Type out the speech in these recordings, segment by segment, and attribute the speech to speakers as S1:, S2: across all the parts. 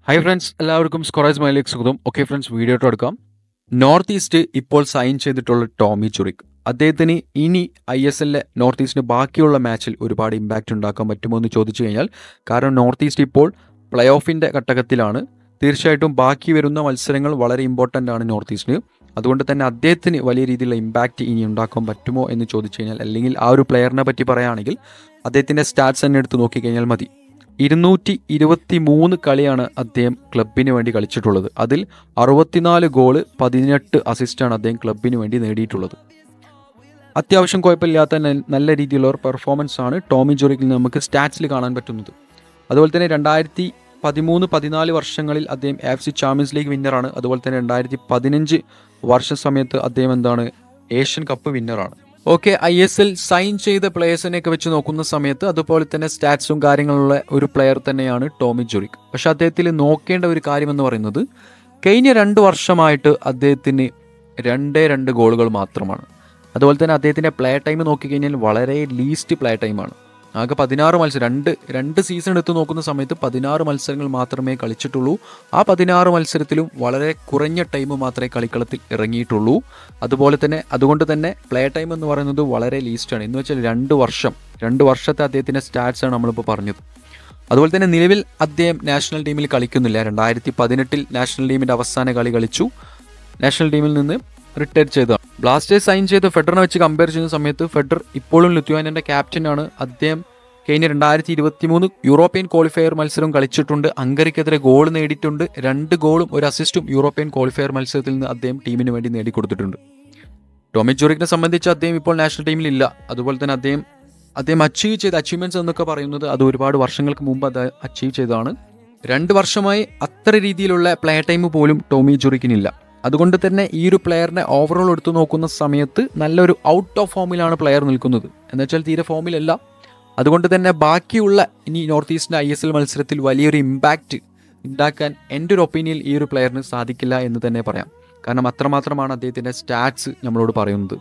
S1: hi friends എല്ലാവർക്കും സ്കൊറേജ് മൈലേക്ക് സ്വാഗതം ഓക്കെ ഫ്രണ്ട്സ് വീഡിയോ എടുക്കാം നോർത്ത് ഈസ്റ്റ് ഇപ്പോൾ സൈൻ ചെയ്തിട്ടുള്ള ടോമി ചുറിക് അദ്ദേഹത്തിന് ഇനി ഐ എസ് എല്ലിലെ നോർത്ത് ഈസ്റ്റിന് ബാക്കിയുള്ള മാച്ചിൽ ഒരുപാട് ഇമ്പാക്റ്റ് ഉണ്ടാക്കാൻ പറ്റുമോ എന്ന് ചോദിച്ചു കഴിഞ്ഞാൽ കാരണം നോർത്ത് ഈസ്റ്റ് ഇപ്പോൾ പ്ലേ ഓഫിൻ്റെ ഘട്ടകത്തിലാണ് തീർച്ചയായിട്ടും ബാക്കി വരുന്ന മത്സരങ്ങൾ വളരെ ഇമ്പോർട്ടൻ്റ് ആണ് നോർത്ത് ഈസ്റ്റിന് അതുകൊണ്ട് തന്നെ അദ്ദേഹത്തിന് വലിയ രീതിയിലുള്ള ഇമ്പാക്റ്റ് ഇനി ഉണ്ടാക്കാൻ പറ്റുമോ എന്ന് ചോദിച്ചു കഴിഞ്ഞാൽ അല്ലെങ്കിൽ ആ ഒരു പ്ലെയറിനെ പറ്റി പറയുകയാണെങ്കിൽ അദ്ദേഹത്തിൻ്റെ സ്റ്റാറ്റ്സ് തന്നെ എടുത്ത് നോക്കിക്കഴിഞ്ഞാൽ മതി ഇരുന്നൂറ്റി ഇരുപത്തി മൂന്ന് കളിയാണ് അദ്ദേഹം ക്ലബിന് വേണ്ടി കളിച്ചിട്ടുള്ളത് അതിൽ അറുപത്തിനാല് ഗോള് പതിനെട്ട് അസിസ്റ്റാണ് അദ്ദേഹം ക്ലബിന് വേണ്ടി നേടിയിട്ടുള്ളത് അത്യാവശ്യം കുഴപ്പമില്ലാത്ത ന- നല്ല രീതിയിലുള്ള ഒരു പെർഫോമൻസ് ആണ് ടോമി ജോറിക്കിൽ നമുക്ക് സ്റ്റാറ്റ്സിൽ കാണാൻ പറ്റുന്നത് അതുപോലെ തന്നെ രണ്ടായിരത്തി പതിമൂന്ന് പതിനാല് വർഷങ്ങളിൽ അദ്ദേഹം എഫ് സി ചാമ്പ്യൻസ് ലീഗ് വിന്നറാണ് അതുപോലെ തന്നെ രണ്ടായിരത്തി പതിനഞ്ച് വർഷ സമയത്ത് അദ്ദേഹം എന്താണ് ഏഷ്യൻ കപ്പ് വിന്നറാണ് okay I S L sign ചെയ്ത പ്ലേയേഴ്സിനെയൊക്കെ വെച്ച് നോക്കുന്ന സമയത്ത് അതുപോലെ തന്നെ സ്റ്റാറ്റ്സും കാര്യങ്ങളുള്ള ഒരു പ്ലെയർ തന്നെയാണ് ടോമി ജുറിക് പക്ഷെ അദ്ദേഹത്തിൽ നോക്കേണ്ട ഒരു കാര്യം എന്ന് പറയുന്നത് കഴിഞ്ഞ രണ്ട് വർഷമായിട്ട് അദ്ദേഹത്തിന് രണ്ടേ രണ്ട് ഗോളുകൾ മാത്രമാണ് അതുപോലെ തന്നെ അദ്ദേഹത്തിൻ്റെ പ്ലേ ടൈം നോക്കിക്കഴിഞ്ഞാൽ വളരെ ലീസ്റ്റ് പ്ലേ ടൈമാണ് ആകെ പതിനാറ് മത്സരം രണ്ട് രണ്ട് സീസൺ എടുത്ത് നോക്കുന്ന സമയത്ത് പതിനാറ് മത്സരങ്ങൾ മാത്രമേ കളിച്ചിട്ടുള്ളൂ ആ പതിനാറ് മത്സരത്തിലും വളരെ കുറഞ്ഞ ടൈം മാത്രമേ കളിക്കളത്തിൽ ഇറങ്ങിയിട്ടുള്ളൂ അതുപോലെ തന്നെ അതുകൊണ്ട് തന്നെ പ്ലേ ടൈം എന്ന് പറയുന്നത് വളരെ ലീസ്റ്റാണ് എന്ന് വെച്ചാൽ രണ്ട് വർഷം രണ്ട് വർഷത്തെ അദ്ദേഹത്തിൻ്റെ സ്റ്റാറ്റ്സ് ആണ് നമ്മളിപ്പോൾ പറഞ്ഞത് അതുപോലെ തന്നെ നിലവിൽ അദ്ദേഹം നാഷണൽ ടീമിൽ കളിക്കുന്നില്ല രണ്ടായിരത്തി പതിനെട്ടിൽ നാഷണൽ ടീമിൻ്റെ അവസാന കളി കളിച്ചു നാഷണൽ ടീമിൽ നിന്ന് റിട്ടയർ ചെയ്തതാണ് ബ്ലാസ്റ്റേഴ്സ് സൈൻ ചെയ്ത ഫെഡറിനെ വെച്ച് കമ്പയർ ചെയ്യുന്ന സമയത്ത് ഫെഡർ ഇപ്പോഴും ലുത്വാനിയൻ്റെ ക്യാപ്റ്റനാണ് അദ്ദേഹം കഴിഞ്ഞ രണ്ടായിരത്തി ഇരുപത്തി മൂന്ന് യൂറോപ്യൻ ക്വാളിഫയർ മത്സരം കളിച്ചിട്ടുണ്ട് ഹംഗറിക്കെതിരെ ഗോൾ നേടിയിട്ടുണ്ട് രണ്ട് ഗോളും ഒരു അസിസ്റ്റും യൂറോപ്യൻ ക്വാളിഫയർ മത്സരത്തിൽ നിന്ന് അദ്ദേഹം ടീമിന് വേണ്ടി നേടിക്കൊടുത്തിട്ടുണ്ട് ടോമി ജോറിക്കിനെ സംബന്ധിച്ച് അദ്ദേഹം ഇപ്പോൾ നാഷണൽ ടീമിലില്ല അതുപോലെ തന്നെ അദ്ദേഹം അദ്ദേഹം അച്ചീവ് ചെയ്ത അച്ചീവ്മെന്റ്സ് എന്നൊക്കെ പറയുന്നത് അത് ഒരുപാട് വർഷങ്ങൾക്ക് മുമ്പ് അത് അച്ചീവ് ചെയ്തതാണ് രണ്ട് വർഷമായി അത്ര രീതിയിലുള്ള പ്ലേ ടൈം പോലും ടോമി ജുറിക്കിനില്ല അതുകൊണ്ട് തന്നെ ഈ ഒരു പ്ലെയറിനെ ഓവറോൾ എടുത്തു നോക്കുന്ന സമയത്ത് നല്ലൊരു ഔട്ട് ഓഫ് ഫോമിലാണ് പ്ലെയർ നിൽക്കുന്നത് എന്നുവെച്ചാൽ തീരെ ഫോമിലല്ല അതുകൊണ്ട് തന്നെ ബാക്കിയുള്ള ഇനി നോർത്ത് ഈസ്റ്റിൻ്റെ ഐ എസ് എൽ മത്സരത്തിൽ വലിയൊരു ഇമ്പാക്റ്റ് ഉണ്ടാക്കാൻ എൻ്റെ ഒരു ഒപ്പീനിയൻ ഈ ഒരു പ്ലെയറിന് സാധിക്കില്ല എന്ന് തന്നെ പറയാം കാരണം അത്രമാത്രമാണ് അദ്ദേഹത്തിൻ്റെ സ്റ്റാറ്റ്സ് നമ്മളോട് പറയുന്നത്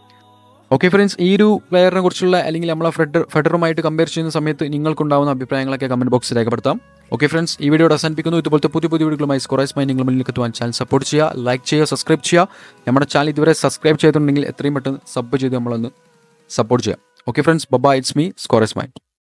S1: ഓക്കെ ഫ്രണ്ട്സ് ഈ ഒരു പ്ലെയറിനെ കുറിച്ചുള്ള അല്ലെങ്കിൽ നമ്മളെ ഫെഡർ ഫെഡറുമായിട്ട് കമ്പയർ ചെയ്യുന്ന സമയത്ത് നിങ്ങൾക്കുണ്ടാവുന്ന അഭിപ്രായങ്ങളൊക്കെ കമൻറ്റ് ബോക്സിൽ രേഖപ്പെടുത്താം ഓക്കെ ഫ്രണ്ട്സ് ഈ വീഡിയോ അവസാനിപ്പിക്കുന്നു ഇതുപോലത്തെ പുതിയ പുതിയ വീഡിയോകളുമായി സ്കോറൈസ് മൈ നിങ്ങൾ മുന്നിലേക്ക് എത്തുവാൻ ചാനൽ സപ്പോർട്ട് ചെയ്യുക ലൈക്ക് ചെയ്യുക സബ്സ്ക്രൈബ് ചെയ്യുക നമ്മുടെ ചാനൽ ഇതുവരെ സബ്സ്ക്രൈബ് ചെയ്തിട്ടുണ്ടെങ്കിൽ എത്രയും പെട്ടെന്ന് സബ് ചെയ്ത് നമ്മളൊന്ന് സപ്പോർട്ട് ചെയ്യാം ഓക്കെ ഫ്രണ്ട്സ് ബബാ ഇറ്റ്സ് മീ സ്കോറൈസ് മൈൻഡ്